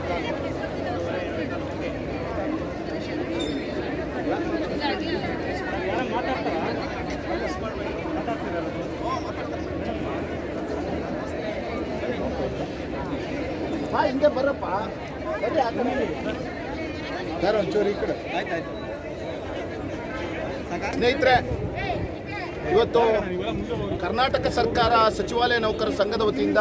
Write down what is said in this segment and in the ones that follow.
ಹಾ ಹಿಂಗೆ ಬರಪ್ಪ ಬರ್ರಿ ಆ ಕಡೆ ಸರ್ ಒಂಚೂರು ಈ ಕಡೆ ಸ್ನೇಹಿತರೆ ಇವತ್ತು ಕರ್ನಾಟಕ ಸರ್ಕಾರ ಸಚಿವಾಲಯ ನೌಕರರ ಸಂಘದ ವತಿಯಿಂದ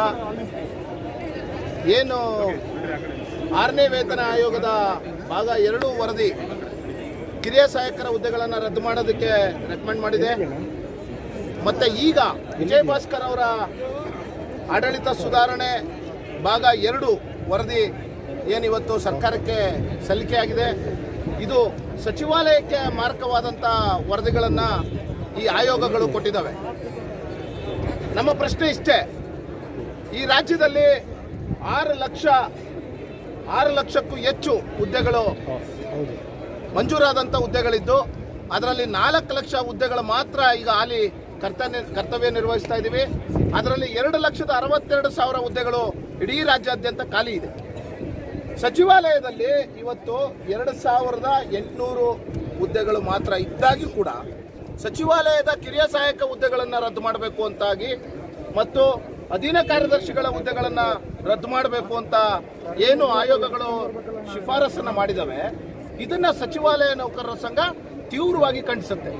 ಏನು ಆರನೇ ವೇತನ ಆಯೋಗದ ಭಾಗ ಎರಡು ವರದಿ ಕಿರಿಯ ಸಹಾಯಕರ ಹುದ್ದೆಗಳನ್ನು ರದ್ದು ಮಾಡೋದಕ್ಕೆ ರೆಕಮೆಂಡ್ ಮಾಡಿದೆ ಮತ್ತೆ ಈಗ ವಿಜಯ್ ಭಾಸ್ಕರ್ ಅವರ ಆಡಳಿತ ಸುಧಾರಣೆ ಭಾಗ ಎರಡು ವರದಿ ಏನಿವತ್ತು ಸರ್ಕಾರಕ್ಕೆ ಸಲ್ಲಿಕೆಯಾಗಿದೆ ಇದು ಸಚಿವಾಲಯಕ್ಕೆ ಮಾರಕವಾದಂಥ ವರದಿಗಳನ್ನು ಈ ಆಯೋಗಗಳು ಕೊಟ್ಟಿದ್ದಾವೆ ನಮ್ಮ ಪ್ರಶ್ನೆ ಇಷ್ಟೇ ಈ ರಾಜ್ಯದಲ್ಲಿ ಆರು ಲಕ್ಷ ಆರು ಲಕ್ಷಕ್ಕೂ ಹೆಚ್ಚು ಹುದ್ದೆಗಳು ಮಂಜೂರಾದಂಥ ಹುದ್ದೆಗಳಿದ್ದು ಅದರಲ್ಲಿ ನಾಲ್ಕು ಲಕ್ಷ ಹುದ್ದೆಗಳು ಮಾತ್ರ ಈಗ ಹಾಲಿ ಕರ್ತವ್ಯ ಕರ್ತವ್ಯ ನಿರ್ವಹಿಸ್ತಾ ಇದ್ದೀವಿ ಅದರಲ್ಲಿ ಎರಡು ಲಕ್ಷದ ಅರವತ್ತೆರಡು ಸಾವಿರ ಹುದ್ದೆಗಳು ಇಡೀ ರಾಜ್ಯಾದ್ಯಂತ ಖಾಲಿ ಇದೆ ಸಚಿವಾಲಯದಲ್ಲಿ ಇವತ್ತು ಎರಡು ಸಾವಿರದ ಎಂಟುನೂರು ಹುದ್ದೆಗಳು ಮಾತ್ರ ಇದ್ದಾಗಿ ಕೂಡ ಸಚಿವಾಲಯದ ಕಿರಿಯ ಸಹಾಯಕ ಹುದ್ದೆಗಳನ್ನು ರದ್ದು ಮಾಡಬೇಕು ಅಂತಾಗಿ ಮತ್ತು ಅಧೀನ ಕಾರ್ಯದರ್ಶಿಗಳ ಹುದ್ದೆಗಳನ್ನು ರದ್ದು ಮಾಡಬೇಕು ಅಂತ ಏನು ಆಯೋಗಗಳು ಶಿಫಾರಸನ್ನು ಮಾಡಿದವೆ ಇದನ್ನ ಸಚಿವಾಲಯ ನೌಕರರ ಸಂಘ ತೀವ್ರವಾಗಿ ಖಂಡಿಸುತ್ತೆ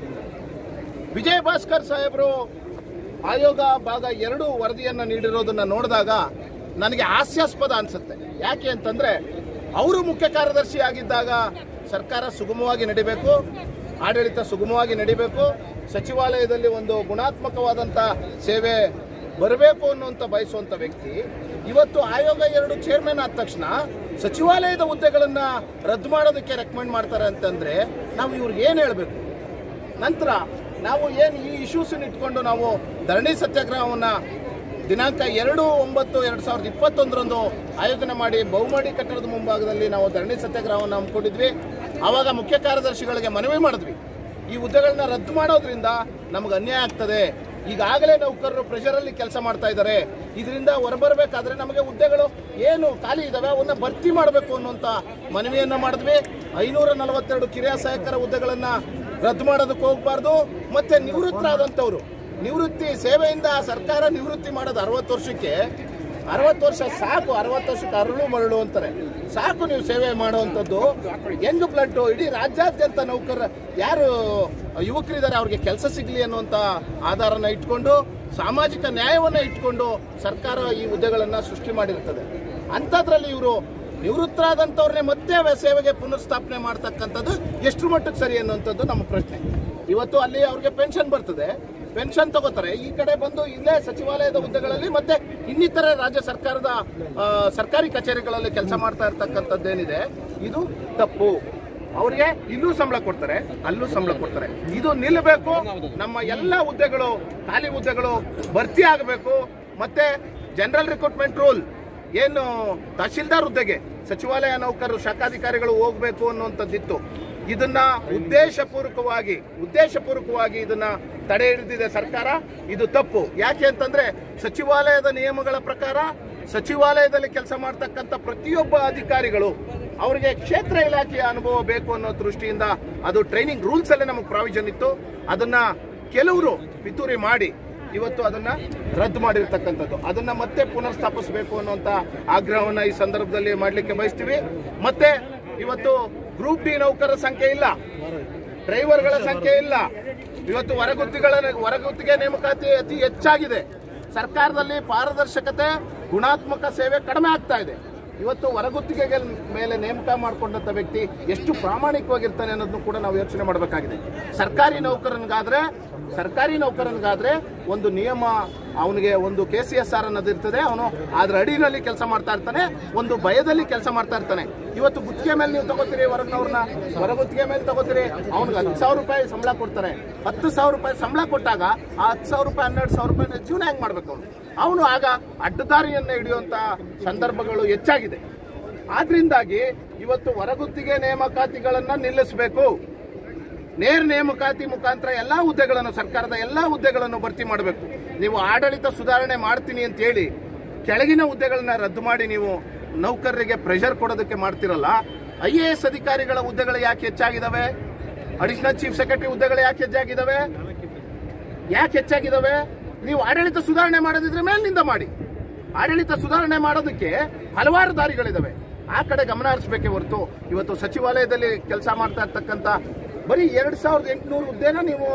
ವಿಜಯ ಭಾಸ್ಕರ್ ಸಾಹೇಬರು ಆಯೋಗ ಭಾಗ ಎರಡು ವರದಿಯನ್ನು ನೀಡಿರೋದನ್ನ ನೋಡಿದಾಗ ನನಗೆ ಹಾಸ್ಯಾಸ್ಪದ ಅನ್ಸುತ್ತೆ ಯಾಕೆ ಅಂತಂದ್ರೆ ಅವರು ಮುಖ್ಯ ಕಾರ್ಯದರ್ಶಿ ಆಗಿದ್ದಾಗ ಸರ್ಕಾರ ಸುಗಮವಾಗಿ ನಡಿಬೇಕು ಆಡಳಿತ ಸುಗಮವಾಗಿ ನಡಿಬೇಕು ಸಚಿವಾಲಯದಲ್ಲಿ ಒಂದು ಗುಣಾತ್ಮಕವಾದಂಥ ಸೇವೆ ಬರಬೇಕು ಅನ್ನುವಂಥ ಬಯಸುವಂಥ ವ್ಯಕ್ತಿ ಇವತ್ತು ಆಯೋಗ ಎರಡು ಚೇರ್ಮನ್ ಆದ ತಕ್ಷಣ ಸಚಿವಾಲಯದ ಹುದ್ದೆಗಳನ್ನು ರದ್ದು ಮಾಡೋದಕ್ಕೆ ರೆಕಮೆಂಡ್ ಮಾಡ್ತಾರೆ ಅಂತಂದ್ರೆ ನಾವು ಇವ್ರಿಗೆ ಏನು ಹೇಳಬೇಕು ನಂತರ ನಾವು ಏನು ಈ ಇಶ್ಯೂಸನ್ನು ಇಟ್ಕೊಂಡು ನಾವು ಧರಣಿ ಸತ್ಯಾಗ್ರಹವನ್ನು ದಿನಾಂಕ ಎರಡು ಒಂಬತ್ತು ಎರಡು ಸಾವಿರದ ಇಪ್ಪತ್ತೊಂದರಂದು ಆಯೋಜನೆ ಮಾಡಿ ಬಹುಮಹಡಿ ಕಟ್ಟಡದ ಮುಂಭಾಗದಲ್ಲಿ ನಾವು ಧರಣಿ ಸತ್ಯಾಗ್ರಹವನ್ನು ಹಮ್ಮಿಕೊಂಡಿದ್ವಿ ಆವಾಗ ಮುಖ್ಯ ಕಾರ್ಯದರ್ಶಿಗಳಿಗೆ ಮನವಿ ಮಾಡಿದ್ವಿ ಈ ಹುದ್ದೆಗಳನ್ನ ರದ್ದು ಮಾಡೋದ್ರಿಂದ ನಮಗೆ ಅನ್ಯಾಯ ಆಗ್ತದೆ ಈಗಾಗಲೇ ನೌಕರರು ಪ್ರೆಷರಲ್ಲಿ ಕೆಲಸ ಮಾಡ್ತಾ ಇದ್ದಾರೆ ಇದರಿಂದ ಹೊರಬರಬೇಕಾದ್ರೆ ನಮಗೆ ಹುದ್ದೆಗಳು ಏನು ಖಾಲಿ ಇದಾವೆ ಅವನ್ನ ಭರ್ತಿ ಮಾಡಬೇಕು ಅನ್ನುವಂಥ ಮನವಿಯನ್ನ ಮಾಡಿದ್ವಿ ಐನೂರ ನಲವತ್ತೆರಡು ಕಿರಿಯ ಸಹಾಯಕರ ಹುದ್ದೆಗಳನ್ನ ರದ್ದು ಮಾಡೋದಕ್ಕೆ ಹೋಗಬಾರ್ದು ಮತ್ತೆ ನಿವೃತ್ತರಾದಂಥವ್ರು ನಿವೃತ್ತಿ ಸೇವೆಯಿಂದ ಸರ್ಕಾರ ನಿವೃತ್ತಿ ಮಾಡೋದು ಅರವತ್ತು ವರ್ಷಕ್ಕೆ ಅರವತ್ತು ವರ್ಷ ಸಾಕು ಅರವತ್ತು ವರ್ಷಕ್ಕೆ ಅರಳು ಮರಳು ಅಂತಾರೆ ಸಾಕು ನೀವು ಸೇವೆ ಮಾಡುವಂಥದ್ದು ಯಂಗ್ ಬ್ಲಡ್ ಇಡೀ ರಾಜ್ಯಾದ್ಯಂತ ನೌಕರ ಯಾರು ಯುವಕರಿದ್ದಾರೆ ಅವ್ರಿಗೆ ಕೆಲಸ ಸಿಗಲಿ ಅನ್ನುವಂಥ ಆಧಾರನ ಇಟ್ಕೊಂಡು ಸಾಮಾಜಿಕ ನ್ಯಾಯವನ್ನು ಇಟ್ಕೊಂಡು ಸರ್ಕಾರ ಈ ಹುದ್ದೆಗಳನ್ನು ಸೃಷ್ಟಿ ಮಾಡಿರ್ತದೆ ಅಂಥದ್ರಲ್ಲಿ ಇವರು ನಿವೃತ್ತರಾದಂಥವ್ರನ್ನೇ ಮತ್ತೆ ವ- ಸೇವೆಗೆ ಪುನರ್ಸ್ಥಾಪನೆ ಮಾಡ್ತಕ್ಕಂಥದ್ದು ಎಷ್ಟು ಮಟ್ಟಕ್ಕೆ ಸರಿ ಅನ್ನುವಂಥದ್ದು ನಮ್ಮ ಪ್ರಶ್ನೆ ಇವತ್ತು ಅಲ್ಲಿ ಅವ್ರಿಗೆ ಪೆನ್ಷನ್ ಬರ್ತದೆ ಪೆನ್ಷನ್ ತಗೋತಾರೆ ಈ ಕಡೆ ಬಂದು ಇಲ್ಲೇ ಸಚಿವಾಲಯದ ಹುದ್ದೆಗಳಲ್ಲಿ ಮತ್ತೆ ಇನ್ನಿತರೆ ರಾಜ್ಯ ಸರ್ಕಾರದ ಆ, ಸರ್ಕಾರಿ ಕಚೇರಿಗಳಲ್ಲಿ ಕೆಲಸ ಮಾಡ್ತಾ ಇರ್ತಕ್ಕಂಥದ್ದೇನಿದೆ ಇದು ತಪ್ಪು ಅವ್ರಿಗೆ ಇಲ್ಲೂ ಸಂಬಳ ಕೊಡ್ತಾರೆ ಅಲ್ಲೂ ಸಂಬಳ ಕೊಡ್ತಾರೆ ಇದು ನಿಲ್ಲಬೇಕು ನಮ್ಮ ಎಲ್ಲ ಹುದ್ದೆಗಳು ಖಾಲಿ ಹುದ್ದೆಗಳು ಭರ್ತಿ ಆಗಬೇಕು ಮತ್ತೆ ಜನರಲ್ ರಿಕ್ರೂಟ್ಮೆಂಟ್ ರೂಲ್ ಏನು ತಹಶೀಲ್ದಾರ್ ಹುದ್ದೆಗೆ ಸಚಿವಾಲಯ ನೌಕರರು ಶಾಖಾಧಿಕಾರಿಗಳು ಹೋಗಬೇಕು ಅನ್ನುವಂಥದ್ದಿತ್ತು ಇದನ್ನ ಉದ್ದೇಶಪೂರ್ವಕವಾಗಿ ಉದ್ದೇಶಪೂರ್ವಕವಾಗಿ ಇದನ್ನ ತಡೆ ಹಿಡಿದಿದೆ ಸರ್ಕಾರ ಇದು ತಪ್ಪು ಯಾಕೆ ಅಂತಂದ್ರೆ ಸಚಿವಾಲಯದ ನಿಯಮಗಳ ಪ್ರಕಾರ ಸಚಿವಾಲಯದಲ್ಲಿ ಕೆಲಸ ಮಾಡ್ತಕ್ಕಂಥ ಪ್ರತಿಯೊಬ್ಬ ಅಧಿಕಾರಿಗಳು ಅವರಿಗೆ ಕ್ಷೇತ್ರ ಇಲಾಖೆಯ ಅನುಭವ ಬೇಕು ಅನ್ನೋ ದೃಷ್ಟಿಯಿಂದ ಅದು ಟ್ರೈನಿಂಗ್ ರೂಲ್ಸ್ ಅಲ್ಲೇ ನಮಗೆ ಪ್ರಾವಿಷನ್ ಇತ್ತು ಅದನ್ನ ಕೆಲವರು ಪಿತೂರಿ ಮಾಡಿ ಇವತ್ತು ಅದನ್ನ ರದ್ದು ಮಾಡಿರ್ತಕ್ಕಂಥದ್ದು ಅದನ್ನ ಮತ್ತೆ ಪುನರ್ ಸ್ಥಾಪಿಸಬೇಕು ಅನ್ನುವಂತ ಆಗ್ರಹವನ್ನ ಈ ಸಂದರ್ಭದಲ್ಲಿ ಮಾಡಲಿಕ್ಕೆ ಬಯಸ್ತೀವಿ ಮತ್ತೆ ಇವತ್ತು ಗ್ರೂಪ್ ಡಿ ನೌಕರರ ಸಂಖ್ಯೆ ಇಲ್ಲ ಡ್ರೈವರ್ಗಳ ಸಂಖ್ಯೆ ಇಲ್ಲ ಇವತ್ತು ಹೊರಗುತ್ತಿಗಳ ಹೊರಗುತ್ತಿಗೆ ನೇಮಕಾತಿ ಅತಿ ಹೆಚ್ಚಾಗಿದೆ ಸರ್ಕಾರದಲ್ಲಿ ಪಾರದರ್ಶಕತೆ ಗುಣಾತ್ಮಕ ಸೇವೆ ಕಡಿಮೆ ಆಗ್ತಾ ಇದೆ ಇವತ್ತು ಹೊರಗುತ್ತಿಗೆಗೆ ಮೇಲೆ ನೇಮಕ ಮಾಡಿಕೊಂಡಂತ ವ್ಯಕ್ತಿ ಎಷ್ಟು ಪ್ರಾಮಾಣಿಕವಾಗಿರ್ತಾನೆ ಅನ್ನೋದನ್ನು ಕೂಡ ನಾವು ಯೋಚನೆ ಮಾಡಬೇಕಾಗಿದೆ ಸರ್ಕಾರಿ ನೌಕರನಿಗಾದ್ರೆ ಸರ್ಕಾರಿ ನೌಕರನಿಗಾದ್ರೆ ಒಂದು ನಿಯಮ ಅವನಿಗೆ ಒಂದು ಕೆ ಸಿ ಎಸ್ ಆರ್ ಅನ್ನೋದು ಇರ್ತದೆ ಅವನು ಅದ್ರ ಅಡಿನಲ್ಲಿ ಕೆಲಸ ಮಾಡ್ತಾ ಇರ್ತಾನೆ ಒಂದು ಭಯದಲ್ಲಿ ಕೆಲಸ ಮಾಡ್ತಾ ಇರ್ತಾನೆ ಇವತ್ತು ಗುತ್ತಿಗೆ ಮೇಲೆ ನೀವು ತಗೋತೀರಿ ಹೊರಗಿನವ್ರನ್ನ ಹೊರಗುತ್ತಿಗೆ ಮೇಲೆ ತಗೋತೀರಿ ಅವ್ನಿಗೆ ಹತ್ತು ಸಾವಿರ ರೂಪಾಯಿ ಸಂಬಳ ಕೊಡ್ತಾರೆ ಹತ್ತು ಸಾವಿರ ರೂಪಾಯಿ ಸಂಬಳ ಕೊಟ್ಟಾಗ ಆ ಹತ್ತು ಸಾವಿರ ರೂಪಾಯಿ ಹನ್ನೆರಡು ಸಾವಿರ ರೂಪಾಯಿನ ಜೀವನ ಹೆಂಗ್ ಮಾಡ್ಬೇಕು ಅವನು ಅವನು ಆಗ ಅಡ್ಡದಾರಿಯನ್ನು ಹಿಡಿಯುವಂತ ಸಂದರ್ಭಗಳು ಹೆಚ್ಚಾಗಿದೆ ಆದ್ರಿಂದಾಗಿ ಇವತ್ತು ಹೊರಗುತ್ತಿಗೆ ನೇಮಕಾತಿಗಳನ್ನ ನಿಲ್ಲಿಸಬೇಕು ನೇರ ನೇಮಕಾತಿ ಮುಖಾಂತರ ಎಲ್ಲಾ ಹುದ್ದೆಗಳನ್ನು ಸರ್ಕಾರದ ಎಲ್ಲಾ ಹುದ್ದೆಗಳನ್ನು ಭರ್ತಿ ಮಾಡಬೇಕು ನೀವು ಆಡಳಿತ ಸುಧಾರಣೆ ಮಾಡ್ತೀನಿ ಅಂತ ಹೇಳಿ ಕೆಳಗಿನ ಹುದ್ದೆಗಳನ್ನ ರದ್ದು ಮಾಡಿ ನೀವು ನೌಕರರಿಗೆ ಪ್ರೆಷರ್ ಕೊಡೋದಕ್ಕೆ ಮಾಡ್ತಿರಲ್ಲ ಐ ಎ ಎಸ್ ಅಧಿಕಾರಿಗಳ ಹುದ್ದೆಗಳು ಯಾಕೆ ಹೆಚ್ಚಾಗಿದ್ದಾವೆ ಅಡಿಷನಲ್ ಚೀಫ್ ಸೆಕ್ರೆಟರಿ ಹುದ್ದೆಗಳು ಯಾಕೆ ಹೆಚ್ಚಾಗಿದ್ದಾವೆ ಯಾಕೆ ಹೆಚ್ಚಾಗಿದ್ದಾವೆ ನೀವು ಆಡಳಿತ ಸುಧಾರಣೆ ಮಾಡೋದಿದ್ರೆ ಮೇಲಿನಿಂದ ಮಾಡಿ ಆಡಳಿತ ಸುಧಾರಣೆ ಮಾಡೋದಕ್ಕೆ ಹಲವಾರು ದಾರಿಗಳಿದಾವೆ ಆ ಕಡೆ ಗಮನ ಹರಿಸಬೇಕೇ ಹೊರತು ಇವತ್ತು ಸಚಿವಾಲಯದಲ್ಲಿ ಕೆಲಸ ಮಾಡ್ತಾ ಇರ್ತಕ್ಕಂಥ ಬರೀ ಎರಡ್ ಸಾವಿರದ ಎಂಟುನೂರು ಹುದ್ದೆನ ನೀವು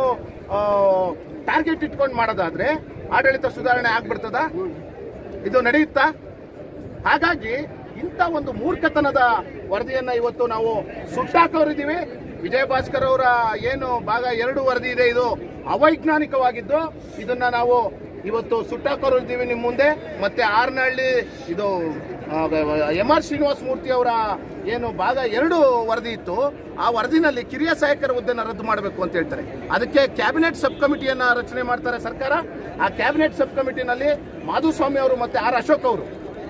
ಟಾರ್ಗೆಟ್ ಇಟ್ಕೊಂಡು ಮಾಡೋದಾದ್ರೆ ಆಡಳಿತ ಸುಧಾರಣೆ ಆಗ್ಬಿಡ್ತದ ಇದು ನಡೆಯುತ್ತಾ ಹಾಗಾಗಿ ಇಂಥ ಒಂದು ಮೂರ್ಖತನದ ವರದಿಯನ್ನ ಇವತ್ತು ನಾವು ಸುಟ್ಟಾಕೋರಿದ್ದೀವಿ ವಿಜಯ ಭಾಸ್ಕರ್ ಅವರ ಏನು ಭಾಗ ಎರಡು ವರದಿ ಇದೆ ಇದು ಅವೈಜ್ಞಾನಿಕವಾಗಿದ್ದು ಇದನ್ನ ನಾವು ಇವತ್ತು ಸುಟ್ಟಾಕೋರಿದ್ದೀವಿ ನಿಮ್ಮ ಮುಂದೆ ಮತ್ತೆ ಆರ್ನಹಳ್ಳಿ ಇದು ಎಂ ಆರ್ ಶ್ರೀನಿವಾಸ ಮೂರ್ತಿ ಅವರ ಏನು ಭಾಗ ಎರಡು ವರದಿ ಇತ್ತು ಆ ವರದಿನಲ್ಲಿ ಕಿರಿಯ ಸಹಾಯಕರ ಹುದ್ದೆನ ರದ್ದು ಮಾಡಬೇಕು ಅಂತ ಹೇಳ್ತಾರೆ ಅದಕ್ಕೆ ಕ್ಯಾಬಿನೆಟ್ ಸಬ್ ಕಮಿಟಿಯನ್ನ ರಚನೆ ಮಾಡ್ತಾರೆ ಸರ್ಕಾರ ಆ ಕ್ಯಾಬಿನೆಟ್ ಸಬ್ ಕಮಿಟಿನಲ್ಲಿ ಮಾಧುಸ್ವಾಮಿ ಅವರು ಮತ್ತೆ ಆರ್ ಅಶೋಕ್ ಅವರು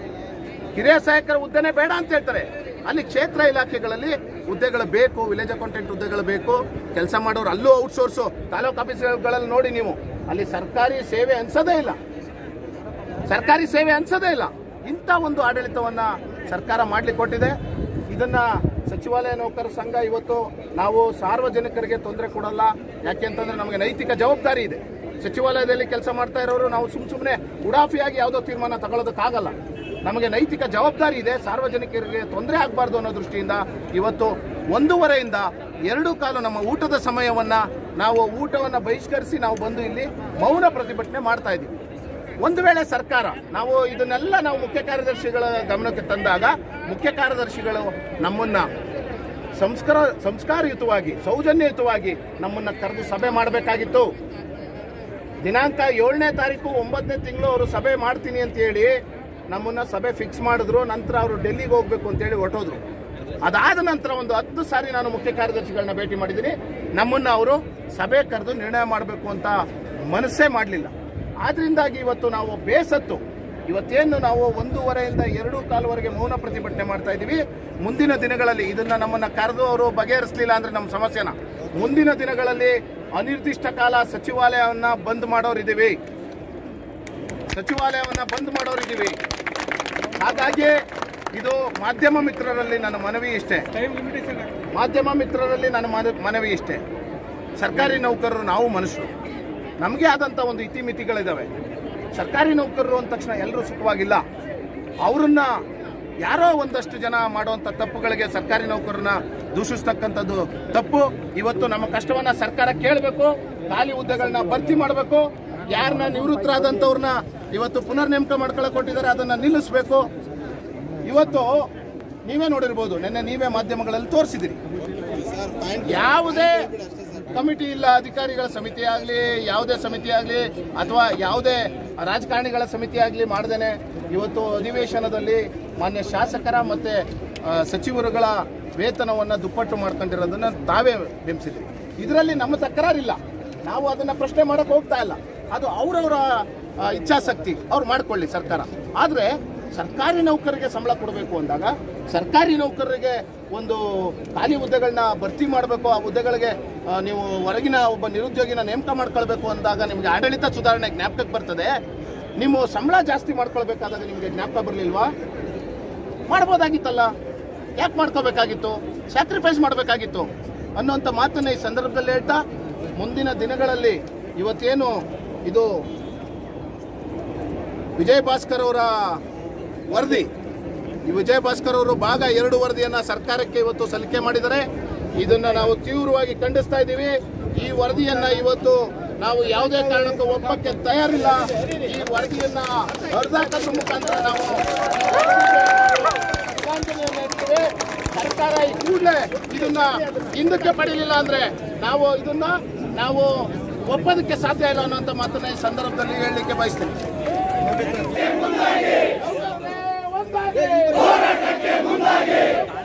ಹಿರಿಯ ಸಹಾಯಕರ ಹುದ್ದೆನೇ ಬೇಡ ಅಂತ ಹೇಳ್ತಾರೆ ಅಲ್ಲಿ ಕ್ಷೇತ್ರ ಇಲಾಖೆಗಳಲ್ಲಿ ಹುದ್ದೆಗಳು ಬೇಕು ವಿಲೇಜ್ ಅಕೌಂಟೆಂಟ್ ಹುದ್ದೆಗಳು ಬೇಕು ಕೆಲಸ ಮಾಡೋರು ಅಲ್ಲೂ ಔಟ್ಸೋರ್ಸು ತಾಲೂಕು ಆಫೀಸ್ಗಳಲ್ಲಿ ನೋಡಿ ನೀವು ಅಲ್ಲಿ ಸರ್ಕಾರಿ ಸೇವೆ ಅನ್ಸೋದೇ ಇಲ್ಲ ಸರ್ಕಾರಿ ಸೇವೆ ಅನ್ಸೋದೇ ಇಲ್ಲ ಇಂಥ ಒಂದು ಆಡಳಿತವನ್ನ ಸರ್ಕಾರ ಮಾಡ್ಲಿಕ್ಕೆ ಕೊಟ್ಟಿದೆ ಇದನ್ನ ಸಚಿವಾಲಯ ನೌಕರರ ಸಂಘ ಇವತ್ತು ನಾವು ಸಾರ್ವಜನಿಕರಿಗೆ ತೊಂದರೆ ಕೊಡಲ್ಲ ಯಾಕೆಂತಂದ್ರೆ ನಮಗೆ ನೈತಿಕ ಜವಾಬ್ದಾರಿ ಇದೆ ಸಚಿವಾಲಯದಲ್ಲಿ ಕೆಲಸ ಮಾಡ್ತಾ ಇರೋರು ನಾವು ಸುಮ್ ಸುಮ್ಮನೆ ಉಡಾಫಿಯಾಗಿ ಯಾವುದೋ ತೀರ್ಮಾನ ತಗೊಳ್ಳೋದಕ್ಕಾಗಲ್ಲ ನಮಗೆ ನೈತಿಕ ಜವಾಬ್ದಾರಿ ಇದೆ ಸಾರ್ವಜನಿಕರಿಗೆ ತೊಂದರೆ ಆಗಬಾರ್ದು ಅನ್ನೋ ದೃಷ್ಟಿಯಿಂದ ಇವತ್ತು ಒಂದೂವರೆಯಿಂದ ಎರಡು ಕಾಲು ನಮ್ಮ ಊಟದ ಸಮಯವನ್ನ ನಾವು ಊಟವನ್ನ ಬಹಿಷ್ಕರಿಸಿ ನಾವು ಬಂದು ಇಲ್ಲಿ ಮೌನ ಪ್ರತಿಭಟನೆ ಮಾಡ್ತಾ ಇದ್ದೀವಿ ಒಂದು ವೇಳೆ ಸರ್ಕಾರ ನಾವು ಇದನ್ನೆಲ್ಲ ನಾವು ಮುಖ್ಯ ಕಾರ್ಯದರ್ಶಿಗಳ ಗಮನಕ್ಕೆ ತಂದಾಗ ಮುಖ್ಯ ಕಾರ್ಯದರ್ಶಿಗಳು ನಮ್ಮನ್ನ ಸಂಸ್ಕಾರ ಸಂಸ್ಕಾರಯುತವಾಗಿ ಸೌಜನ್ಯಯುತವಾಗಿ ನಮ್ಮನ್ನ ಕರೆದು ಸಭೆ ಮಾಡಬೇಕಾಗಿತ್ತು ದಿನಾಂಕ ಏಳನೇ ತಾರೀಕು ಒಂಬತ್ತನೇ ತಿಂಗಳು ಅವರು ಸಭೆ ಮಾಡ್ತೀನಿ ಅಂತ ಹೇಳಿ ನಮ್ಮನ್ನ ಸಭೆ ಫಿಕ್ಸ್ ಮಾಡಿದ್ರು ನಂತರ ಅವರು ಡೆಲ್ಲಿಗೆ ಹೋಗ್ಬೇಕು ಅಂತ ಹೇಳಿ ಹೊರಟೋದ್ರು ಅದಾದ ನಂತರ ಒಂದು ಹತ್ತು ಸಾರಿ ನಾನು ಮುಖ್ಯ ಕಾರ್ಯದರ್ಶಿಗಳನ್ನ ಭೇಟಿ ಮಾಡಿದ್ದೀನಿ ನಮ್ಮನ್ನ ಅವರು ಸಭೆ ಕರೆದು ನಿರ್ಣಯ ಮಾಡಬೇಕು ಅಂತ ಮನಸ್ಸೇ ಮಾಡಲಿಲ್ಲ ಆದ್ರಿಂದಾಗಿ ಇವತ್ತು ನಾವು ಬೇಸತ್ತು ಇವತ್ತೇನು ನಾವು ಒಂದೂವರೆಯಿಂದ ಎರಡು ಕಾಲವರೆಗೆ ಮೌನ ಪ್ರತಿಭಟನೆ ಮಾಡ್ತಾ ಇದ್ದೀವಿ ಮುಂದಿನ ದಿನಗಳಲ್ಲಿ ಇದನ್ನ ನಮ್ಮನ್ನ ಕರೆದು ಅವರು ಬಗೆಹರಿಸಲಿಲ್ಲ ಅಂದ್ರೆ ನಮ್ಮ ಸಮಸ್ಯೆನ ಮುಂದಿನ ದಿನಗಳಲ್ಲಿ ಅನಿರ್ದಿಷ್ಟ ಕಾಲ ಸಚಿವಾಲಯವನ್ನ ಬಂದ್ ಮಾಡೋರಿದ್ದೀವಿ ಸಚಿವಾಲಯವನ್ನ ಬಂದ್ ಮಾಡೋರಿದ್ದೀವಿ ಹಾಗಾಗಿ ಇದು ಮಾಧ್ಯಮ ಮಿತ್ರರಲ್ಲಿ ನನ್ನ ಮನವಿ ಇಷ್ಟೇ ಮಾಧ್ಯಮ ಮಿತ್ರರಲ್ಲಿ ನನ್ನ ಮನ- ಮನವಿ ಇಷ್ಟೇ ಸರ್ಕಾರಿ ನೌಕರರು ನಾವು ಮನುಷ್ಯರು ನಮಗೆ ಆದಂಥ ಒಂದು ಇತಿಮಿತಿಗಳಿದ್ದಾವೆ ಸರ್ಕಾರಿ ನೌಕರರು ಅಂದ ತಕ್ಷಣ ಎಲ್ಲರೂ ಸುಖವಾಗಿಲ್ಲ ಅವರನ್ನ ಯಾರೋ ಒಂದಷ್ಟು ಜನ ಮಾಡುವಂಥ ತಪ್ಪುಗಳಿಗೆ ಸರ್ಕಾರಿ ನೌಕರನ್ನ ದೂಷಿಸ್ತಕ್ಕಂಥದ್ದು ತಪ್ಪು ಇವತ್ತು ನಮ್ಮ ಕಷ್ಟವನ್ನ ಸರ್ಕಾರ ಕೇಳಬೇಕು ಖಾಲಿ ಹುದ್ದೆಗಳನ್ನ ಭರ್ತಿ ಮಾಡಬೇಕು ಯಾರನ್ನ ನಿವೃತ್ತರಾದಂಥವ್ರನ್ನ ಇವತ್ತು ಪುನರ್ ನೇಮಕ ಮಾಡ್ಕೊಳ್ಳೋಕೆ ಕೊಟ್ಟಿದ್ದಾರೆ ಅದನ್ನ ನಿಲ್ಲಿಸಬೇಕು ಇವತ್ತು ನೀವೇ ನೋಡಿರ್ಬೋದು ನಿನ್ನೆ ನೀವೇ ಮಾಧ್ಯಮಗಳಲ್ಲಿ ತೋರಿಸಿದಿರಿ ಯಾವುದೇ ಕಮಿಟಿ ಇಲ್ಲ ಅಧಿಕಾರಿಗಳ ಸಮಿತಿ ಆಗಲಿ ಯಾವುದೇ ಸಮಿತಿ ಆಗಲಿ ಅಥವಾ ಯಾವುದೇ ರಾಜಕಾರಣಿಗಳ ಸಮಿತಿ ಆಗಲಿ ಮಾಡ್ದೇನೆ ಇವತ್ತು ಅಧಿವೇಶನದಲ್ಲಿ ಮಾನ್ಯ ಶಾಸಕರ ಮತ್ತೆ ಆ, ಸಚಿವರುಗಳ ವೇತನವನ್ನು ದುಪ್ಪಟ್ಟು ಮಾಡ್ಕೊಂಡಿರೋದನ್ನ ತಾವೇ ಬಿಂಬಿಸಿದ್ರಿ ಇದರಲ್ಲಿ ನಮ್ಮ ತಕರಾರಿಲ್ಲ ನಾವು ಅದನ್ನ ಪ್ರಶ್ನೆ ಮಾಡಕ್ ಹೋಗ್ತಾ ಇಲ್ಲ ಅದು ಅವರವರ ಇಚ್ಛಾಶಕ್ತಿ ಅವ್ರು ಮಾಡ್ಕೊಳ್ಳಿ ಸರ್ಕಾರ ಆದ್ರೆ ಸರ್ಕಾರಿ ನೌಕರರಿಗೆ ಸಂಬಳ ಕೊಡಬೇಕು ಅಂದಾಗ ಸರ್ಕಾರಿ ನೌಕರರಿಗೆ ಒಂದು ಖಾಲಿ ಹುದ್ದೆಗಳನ್ನ ಭರ್ತಿ ಮಾಡಬೇಕು ಆ ಹುದ್ದೆಗಳಿಗೆ ಆ, ನೀವು ಹೊರಗಿನ ಒಬ್ಬ ನಿರುದ್ಯೋಗಿನ ನೇಮಕ ಮಾಡ್ಕೊಳ್ಬೇಕು ಅಂದಾಗ ನಿಮಗೆ ಆಡಳಿತ ಸುಧಾರಣೆ ಜ್ಞಾಪಕಕ್ಕೆ ಬರ್ತದೆ ನೀವು ಸಂಬಳ ಜಾಸ್ತಿ ಮಾಡ್ಕೊಳ್ಬೇಕಾದಾಗ ನಿಮಗೆ ಜ್ಞಾಪಕ ಬರಲಿಲ್ವಾ ಮಾಡ್ಬೋದಾಗಿತ್ತಲ್ಲ ಯಾಕೆ ಮಾಡ್ಕೋಬೇಕಾಗಿತ್ತು ಸ್ಯಾಕ್ರಿಫೈಸ್ ಮಾಡಬೇಕಾಗಿತ್ತು ಅನ್ನೋಂಥ ಮಾತನ್ನ ಈ ಸಂದರ್ಭದಲ್ಲಿ ಹೇಳ್ತಾ ಮುಂದಿನ ದಿನಗಳಲ್ಲಿ ಇವತ್ತೇನು ಇದು ವಿಜಯ್ ಭಾಸ್ಕರ್ ಅವರ ವರದಿ ಈ ವಿಜಯ್ ಭಾಸ್ಕರ್ ಅವರು ಭಾಗ ಎರಡು ವರದಿಯನ್ನ ಸರ್ಕಾರಕ್ಕೆ ಇವತ್ತು ಸಲ್ಲಿಕೆ ಮಾಡಿದ್ದಾರೆ ಇದನ್ನ ನಾವು ತೀವ್ರವಾಗಿ ಖಂಡಿಸ್ತಾ ಇದ್ದೀವಿ ಈ ವರದಿಯನ್ನ ಇವತ್ತು ನಾವು ಯಾವುದೇ ಕಾರಣಕ್ಕೂ ಒಪ್ಪಕ್ಕೆ ತಯಾರಿಲ್ಲ ಈ ವರದಿಯನ್ನ ಹರಿದಾಕೋದ್ರ ಮುಖಾಂತರ ನಾವು ಶ್ರದ್ಧಾಂಜಲಿಯನ್ನ ಇಡ್ತೀವಿ. ಸರ್ಕಾರ ಈ ಕೂಡಲೇ ಇದನ್ನ ಹಿಂದಕ್ಕೆ ಪಡೀಲಿಲ್ಲ ಅಂದ್ರೆ ನಾವು ಇದನ್ನ ನಾವು ಒಪ್ಪೋದಕ್ಕೆ ಸಾಧ್ಯ ಇಲ್ಲ ಅನ್ನೋಂಥ ಮಾತನ್ನ ಈ ಸಂದರ್ಭದಲ್ಲಿ ಹೇಳಲಿಕ್ಕೆ ಬಯಸ್ತೀನಿ ಒಂದಾಗಿ!